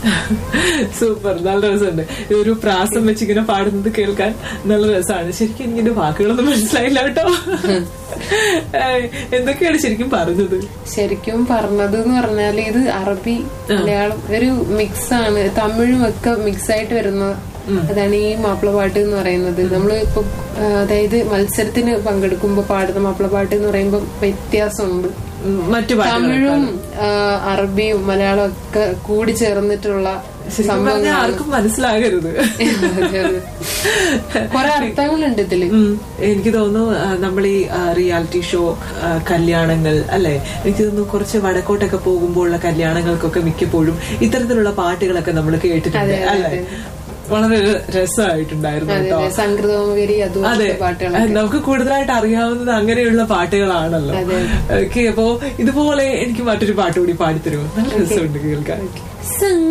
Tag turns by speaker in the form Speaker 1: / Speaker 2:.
Speaker 1: Super നല്ല രസമുണ്ട് ഒരു പ്രാസം വെച്ച് ഇങ്ങനെ പാടുന്നത് കേൾക്കാൻ നല്ല രസമാണ് ശരിക്കും എനിക്കിന്റെ വാക്കുകളൊന്നും മനസ്സിലായില്ല കേട്ടോ ഏഹ്, എന്തൊക്കെയാണ് ശരിക്കും പറഞ്ഞത്
Speaker 2: ശരിക്കും പറഞ്ഞത് എന്ന് പറഞ്ഞാല് ഇത് അറബി മലയാളം ഒരു മിക്സ് ആണ് തമിഴും ഒക്കെ മിക്സ് ആയിട്ട് വരുന്ന അതാണ് ഈ മാപ്പിളപ്പാട്ട് എന്ന് പറയുന്നത് നമ്മൾ ഇപ്പൊ ആ, അതായത് മത്സരത്തിന് പങ്കെടുക്കുമ്പോ പാടുന്ന മാപ്പിളപ്പാട്ട് എന്ന് പറയുമ്പോൾ വ്യത്യാസമുണ്ട്
Speaker 1: ഉം, മറ്റു പാട്ടുകൾ
Speaker 2: തമിഴും ആ, അറബിയും മലയാളം ഒക്കെ കൂടി ചേർന്നിട്ടുള്ള
Speaker 1: ശരിക്കും പറഞ്ഞാൽ ആർക്കും മനസ്സിലാകരുത്
Speaker 2: കുറെ അർത്ഥങ്ങളുണ്ട് ഇതില്
Speaker 1: ഉം. എനിക്ക് തോന്നുന്നു ആ, നമ്മൾ ഈ റിയാലിറ്റി ഷോ ആ, കല്യാണങ്ങൾ അല്ലെ എനിക്ക് തോന്നുന്നു കുറച്ച് വടക്കോട്ടൊക്കെ പോകുമ്പോഴുള്ള കല്യാണങ്ങൾക്കൊക്കെ മിക്കപ്പോഴും ഇത്തരത്തിലുള്ള പാട്ടുകളൊക്കെ നമ്മൾ കേട്ടിട്ടുണ്ട് അല്ലെ വളരെ രസമായിട്ടുണ്ടായിരുന്നു
Speaker 2: അതെ
Speaker 1: കേട്ടോ
Speaker 2: അതെ സംഗീതോമകരി
Speaker 1: അതെ
Speaker 2: അതുപോലത്തെ പാട്ടുകൾ
Speaker 1: നമുക്ക് കൂടുതലായിട്ട് അറിയാവുന്നത് അങ്ങനെയുള്ള പാട്ടുകളാണല്ലോ ഓക്കെ അപ്പോ ഇതുപോലെ എനിക്ക് മറ്റൊരു പാട്ട് കൂടി പാടിത്തരുമോ നല്ല രസമുണ്ട് കേൾക്കാൻ
Speaker 2: സംഗ